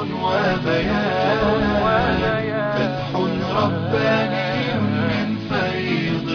وبيان فتح رباني من فيض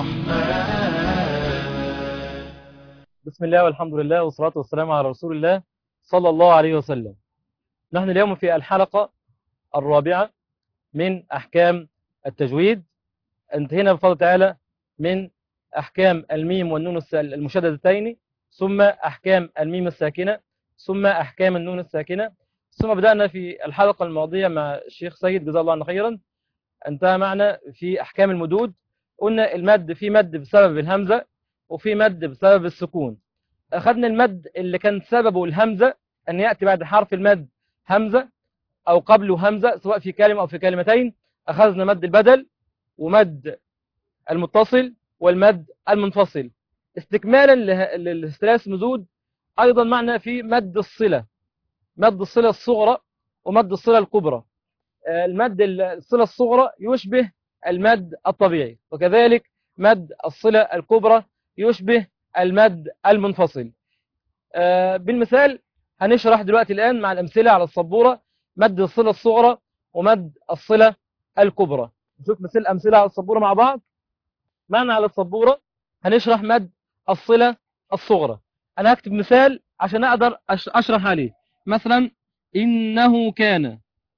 الرحمن بسم الله والحمد لله والصلاة والسلام على رسول الله صلى الله عليه وسلم نحن اليوم في الحلقة الرابعة من أحكام التجويد انتهينا بفضل تعالى من أحكام الميم والنون الس- المشددتين ثم أحكام الميم الساكنة ثم أحكام النون الساكنة ثم بدأنا في الحلقة الماضية مع الشيخ سيد جزاه الله عنه خيرا انتهى معنا في أحكام المدود قلنا المد في مد بسبب الهمزة وفي مد بسبب السكون أخذنا المد اللي كان سببه الهمزة أن يأتي بعد حرف المد همزة أو قبله همزة سواء في كلمة أو في كلمتين أخذنا مد البدل ومد المتصل والمد المنفصل استكمالا له- للثلاث مزود أيضا معنا في مد الصلة مد الصلة الصغرى ومد الصلة الكبرى آه، المد الصلة الصغرى يشبه المد الطبيعي وكذلك مد الصلة الكبرى يشبه المد المنفصل آه، بالمثال هنشرح دلوقتي الآن مع الأمثلة على السبورة مد الصلة الصغرى ومد الصلة الكبرى نشوف مثل أمثلة على السبورة مع بعض معنا على السبورة هنشرح مد الصلة الصغرى أنا هكتب مثال عشان أقدر أش- أشرح عليه مثلا إنه كان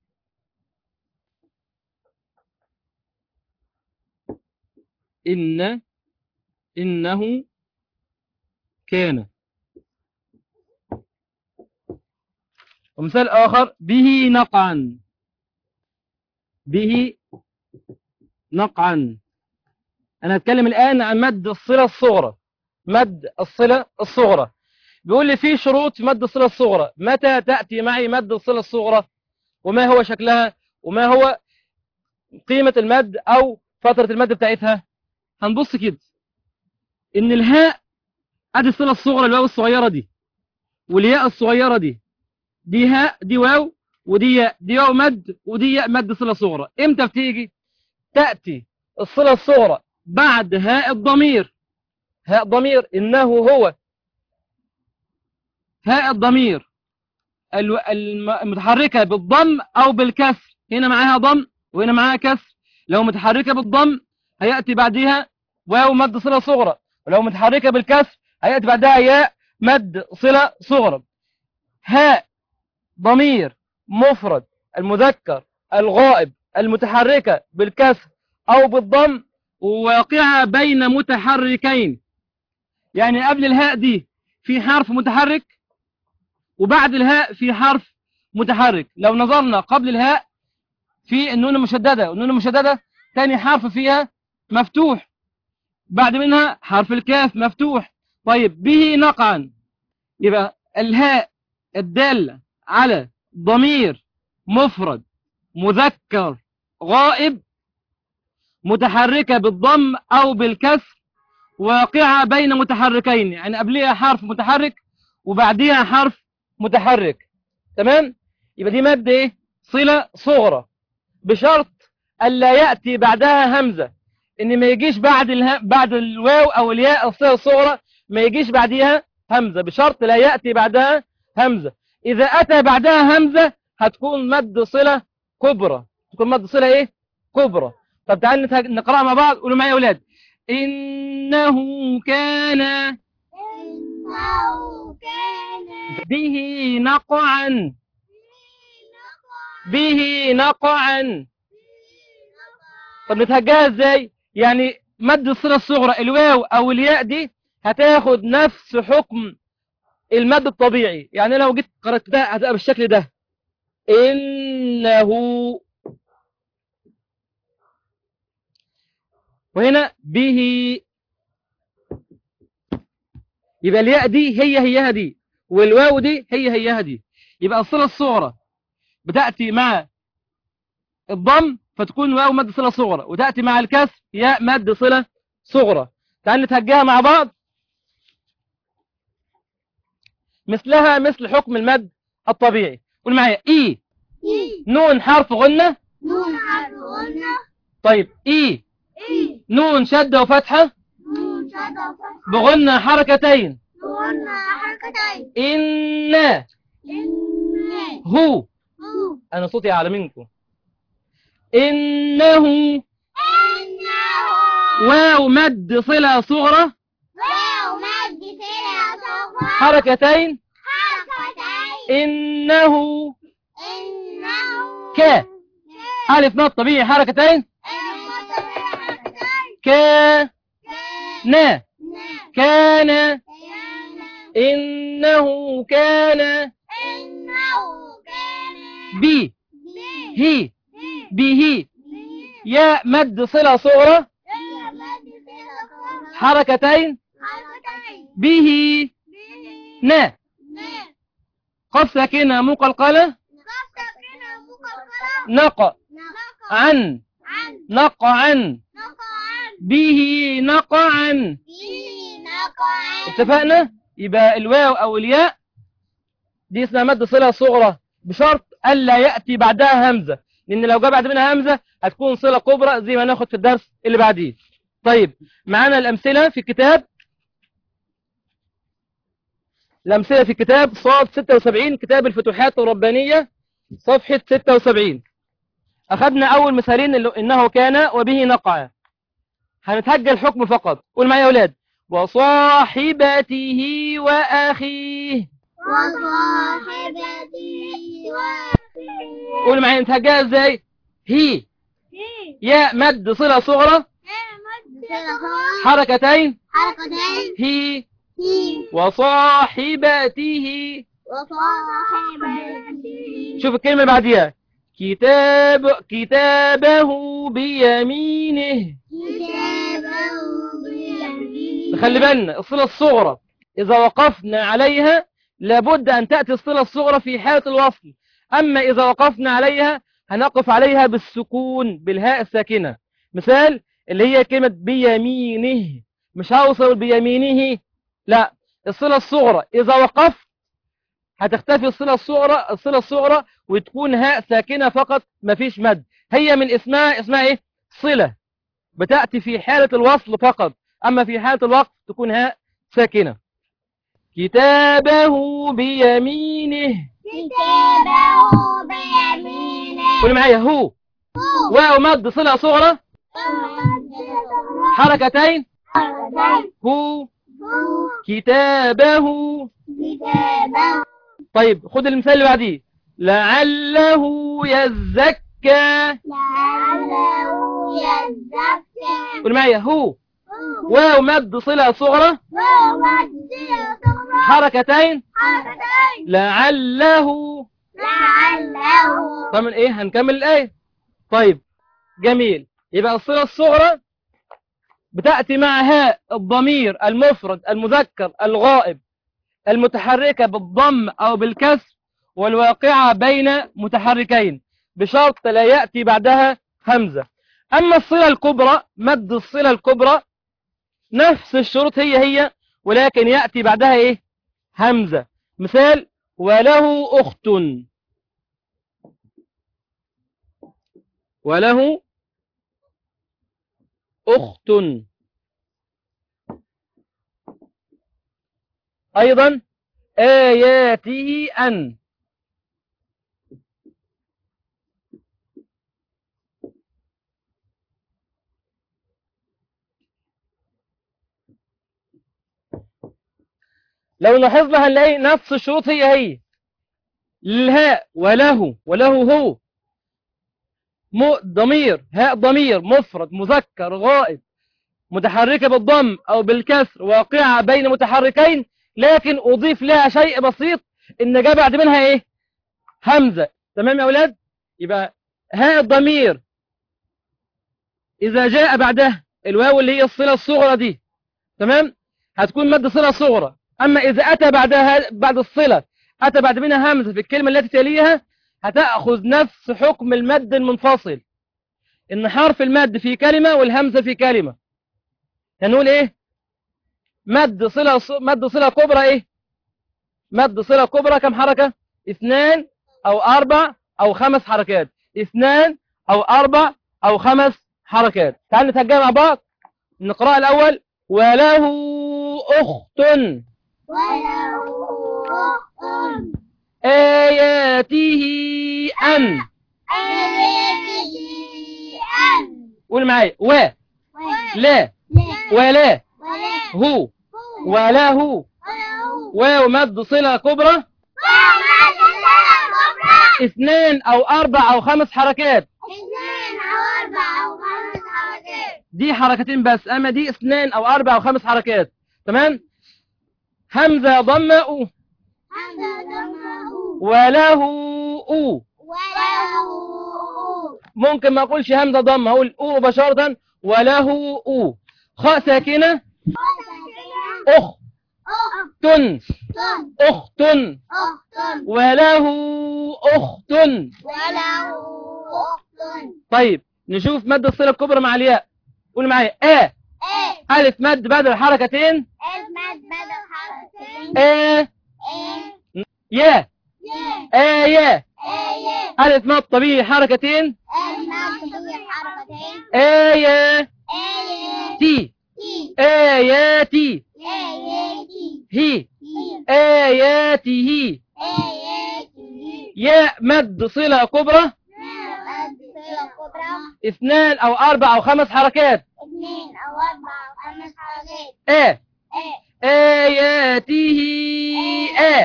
إن إنه كان ومثال آخر به نقعا به نقعا أنا أتكلم الآن عن مد الصلة الصغرى مد الصلة الصغرى بيقول لي في شروط في مد الصلة الصغرى متى تأتي معي مد الصلة الصغرى وما هو شكلها وما هو قيمة المد أو فترة المد بتاعتها هنبص كده إن الهاء أدي الصلة الصغرى الواو الصغيرة دي والياء الصغيرة دي دي هاء دي واو ودي ياء دي واو مد ودي ياء مد صلة صغرى امتى بتيجي تأتي الصلة الصغرى بعد هاء الضمير هاء ضمير إنه هو هاء الضمير الو- الم- المتحركة بالضم أو بالكسر هنا معاها ضم وهنا معاها كسر لو متحركة بالضم هيأتي بعدها واو مد صلة صغرى ولو متحركة بالكسر هيأتي بعدها ياء مد صلة صغرى هاء ضمير مفرد المذكر الغائب المتحركة بالكسر أو بالضم وواقعة بين متحركين يعني قبل الهاء دي في حرف متحرك وبعد الهاء في حرف متحرك لو نظرنا قبل الهاء في النون المشددة والنون المشددة تاني حرف فيها مفتوح بعد منها حرف الكاف مفتوح طيب به نقعا يبقى الهاء الدالة على ضمير مفرد مذكر غائب متحركة بالضم أو بالكسر واقعة بين متحركين يعني قبلها حرف متحرك وبعديها حرف متحرك تمام يبقى دي مادة ايه صلة صغرى بشرط ألا يأتي بعدها همزة إن ما يجيش بعد اله... بعد الواو أو الياء الصلة الصغرى ما يجيش بعديها همزة بشرط لا يأتي بعدها همزة إذا أتى بعدها همزة هتكون مد صلة كبرى تكون مد صلة إيه كبرى طب تعالوا نتهج- نقرأ مع بعض قولوا معايا يا أولاد إنه كان إنه كان به نقعا به نقعا طب نتهجاها ازاي يعني مد الصلة الصغرى الواو او الياء دي هتاخد نفس حكم المد الطبيعي يعني لو جيت قرأتها هتبقى بالشكل ده إنه وهنا به يبقى الياء دي هي هيها دي والواو دي هي هيها دي يبقى الصلة الصغرى بتأتي مع الضم فتكون واو مد صلة صغرى وتأتي مع الكسر ياء مد صلة صغرى تعال نتهجاها مع بعض مثلها مثل حكم المد الطبيعي قول معايا اي إي نون حرف غنة نون حرف غنة طيب اي إي نون شدة وفتحة نون شدة فتحة بغنة حركتين غنة حركتين إن إن هو هو أنا صوتي أعلى منكم إنه إنه واو مد صلة صغرى واو مد صلة صغرى حركتين حركتين إنه إنه ك ألف مد طبيعي حركتين ك نا كان إنه كان بي هي به يا مد صلة صغرى حركتين به نا قف ساكنة مقلقلة نق عن نق عن به نقعا اتفقنا يبقى الواو او الياء دي اسمها مد صلة صغرى بشرط الا يأتي بعدها همزة لان لو جاء بعد منها همزة هتكون صلة كبرى زي ما ناخد في الدرس اللي بعديه طيب معانا الامثلة في الكتاب الامثلة في كتاب صاد 76 كتاب الفتوحات الربانية صفحة 76 اخذنا اول مثالين اللي انه كان وبه نقع هنتهجى الحكم فقط قول معايا يا اولاد وصاحبته واخيه قول معايا نتهجاها ازاي هي يا مد صلة صغرى حركتين حركتين هي هي وصاحبته وصاحبته شوف الكلمة اللي بعديها كتاب كتابه بيمينه كتابه بيمينه خلي بالنا الصلة الصغرى إذا وقفنا عليها لابد أن تأتي الصلة الصغرى في حالة الوصل أما إذا وقفنا عليها هنقف عليها بالسكون بالهاء الساكنة مثال اللي هي كلمة بيمينه مش هوصل بيمينه لا الصلة الصغرى إذا وقفت هتختفي الصلة الصغرى الصلة الصغرى وتكون هاء ساكنة فقط مفيش مد هي من اسمها اسمها ايه صلة بتأتي في حالة الوصل فقط أما في حالة الوقف تكون هاء ساكنة كتابه بيمينه كتابه بيمينه قول معايا هو واو مد صلة صغرى حركتين هو كتابه كتابه طيب خد المثال اللي بعديه لعله يزكى لعله يزكى قول معايا هو واو مد صلة صغرى حركتين حركتين لعله لعله طبعا ايه هنكمل الايه طيب جميل يبقى الصلة الصغرى بتأتي مع هاء الضمير المفرد المذكر الغائب المتحركة بالضم أو بالكسر والواقعة بين متحركين بشرط لا يأتي بعدها همزة أما الصلة الكبرى مد الصلة الكبرى نفس الشروط هي هي ولكن يأتي بعدها إيه همزة مثال وله أخت وله أخت أيضا آياته أن لو لاحظنا هنلاقي نفس الشروط هي هي للهاء وله وله هو م- ضمير هاء ضمير مفرد مذكر غائب متحركة بالضم أو بالكسر واقعة بين متحركين لكن أضيف لها شيء بسيط إن جاء بعد منها إيه همزة تمام يا أولاد يبقى هاء الضمير إذا جاء بعدها الواو اللي هي الصلة الصغرى دي تمام هتكون مد صلة صغرى أما إذا أتى بعدها بعد الصلة أتى بعد منها همزة في الكلمة التي تليها هتأخذ نفس حكم المد المنفصل إن حرف المد في كلمة والهمزة في كلمة هنقول إيه مد صلة مد صلة كبرى إيه مد صلة كبرى كم حركة اثنان أو أربع أو خمس حركات اثنان أو أربع أو خمس حركات تعال نتهجى مع بعض نقرأ الأول وله أخت وله أخت آياته أن أن قول معايا و لا ولا هو وله واو مد صلة كبرى اثنان أو أربع أو خمس حركات اثنين أو أربعة أو خمس حركات دي حركتين بس أما دي اثنان أو أربع أو خمس حركات تمام همزة ضمة أو همزة ضمه وله أو وله ممكن ما أقولش همزة ضمة أقول أو مباشرة وله أو خاء ساكنة أخ تن أخت أخت وله أخت وله أخت طيب نشوف مد الصلة الكبرى مع الياء قول معايا آ إيه ألف مد بدل حركتين اسمت بدل حركتين آ إيه يا يه آية إيه ألف مد طبيعي حركتين اسمت بدل حركتين آية إيه تي تي آياتي إيه تي هي هي آياته إيه ياء مد صلة كبرى كبرى اثنان أو أربع أو خمس حركات اثنين أو أربعة أو خمس حركات آ إيه آياته آ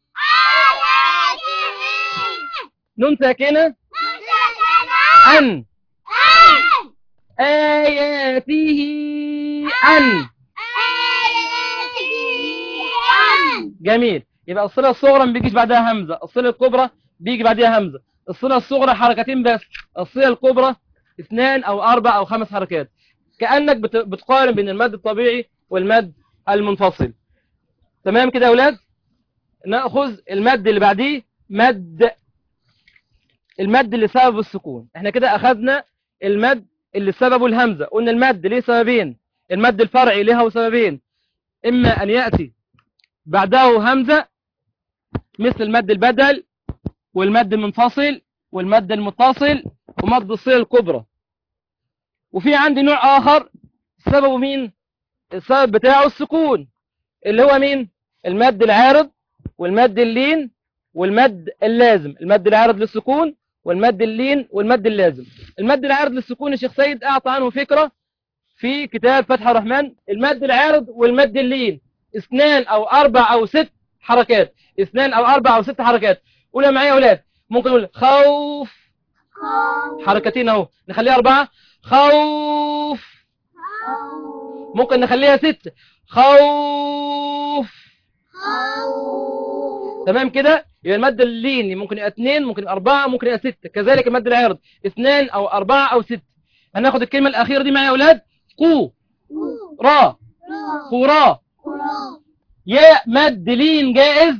نون ساكنة أن آياته أن جميل يبقى الصلة الصغرى ما بيجيش بعدها همزة الصلة الكبرى بيجي بعدها همزة الصلة الصغرى حركتين بس الصلة الكبرى اثنان أو أربع أو خمس حركات كأنك بت- بتقارن بين المد الطبيعي والمد المنفصل تمام كده يا أولاد نأخذ المد اللي بعديه مد المد اللي سببه السكون احنا كده أخذنا المد اللي سببه الهمزة قلنا المد ليه سببين المد الفرعي له سببين إما أن يأتي بعده همزة مثل المد البدل والمد المنفصل والمد المتصل ومد الصلة الكبرى وفي عندي نوع آخر سببه مين السبب بتاعه السكون اللي هو مين المد العارض والمد اللين والمد اللازم المد العارض للسكون والمد اللين والمد اللازم المد العارض للسكون الشيخ سيد أعطى عنه فكرة في كتاب فتح الرحمن المد العارض والمد اللين اثنان او اربع او ست حركات اثنان او اربع او ست حركات قولها معايا يا اولاد ممكن نقول خوف حركتين اهو نخليها اربعه خوف ممكن نخليها ست خوف تمام كده يبقى المد اللين ممكن يبقى اثنين ممكن يبقى اربعه ممكن يبقى ست كذلك المد العارض اثنان او اربعه او ست هناخد الكلمه الاخيره دي معايا يا اولاد قو را قرا ياء مد لين جائز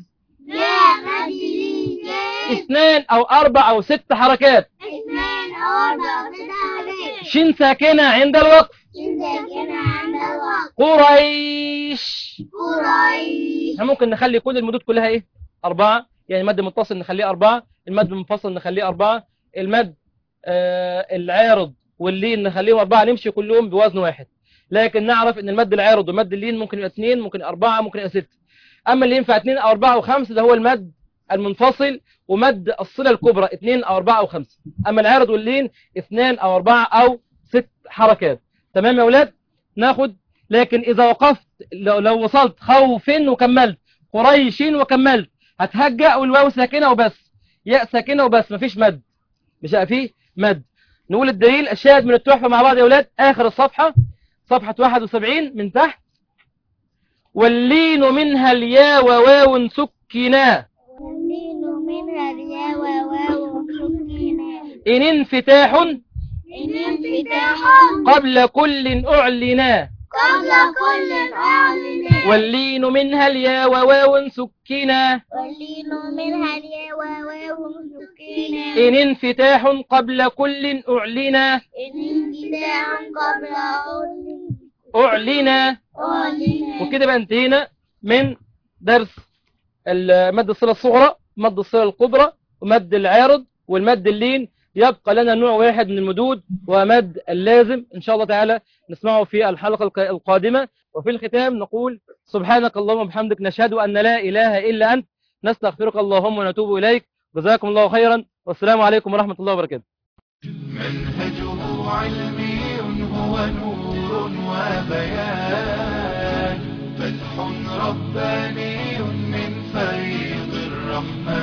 اثنان او اربع او ست حركات اثنين أو أربعة ست حركات شين ساكنة عند الوقف ساكنة عند الوقت قريش قريش احنا ممكن نخلي كل المدود كلها ايه اربعة يعني المد المتصل نخليه اربعة المد المنفصل نخليه اربعة المد آه العارض واللين نخليهم اربعة نمشي كلهم بوزن واحد لكن نعرف ان المد العارض والمد اللين ممكن يبقى اثنين ممكن يبقى اربعة ممكن يبقى ست اما اللي ينفع اثنين او اربعة او خمسة ده هو المد المنفصل ومد الصلة الكبرى اثنين او اربعة او خمسة اما العارض واللين اثنان او اربعة او ست حركات تمام يا اولاد ناخد لكن اذا وقفت لو, لو وصلت خوف وكملت قريش وكملت هتهجأ والواو ساكنة وبس ياء ساكنة وبس مفيش مد مش هيبقى فيه مد نقول الدليل الشاهد من التحفة مع بعض يا اولاد اخر الصفحة صفحة 71 من تحت واللين منها الياء وواو سكنا واللين منها الياء وواو سكينة إن انفتاح إن انفتاح قبل كل أعلنا قبل كل أعلن واللين منها الياء وواو سكنا واللين منها الياء وواو سكينة إن انفتاح قبل كل أعلنا إن انفتاح قبل كل أعلنا أعلن وكده بقى انتهينا من درس المد الصلة الصغرى مد الصلة الكبرى ومد العارض والمد اللين يبقى لنا نوع واحد من المدود ومد اللازم إن شاء الله تعالى نسمعه في الحلقة الق- القادمة وفي الختام نقول سبحانك اللهم وبحمدك نشهد أن لا إله إلا أنت نستغفرك اللهم ونتوب إليك جزاكم الله خيرا والسلام عليكم ورحمة الله وبركاته منهجه علمي هو نور وبيان فتح رباني من فيض الرحمن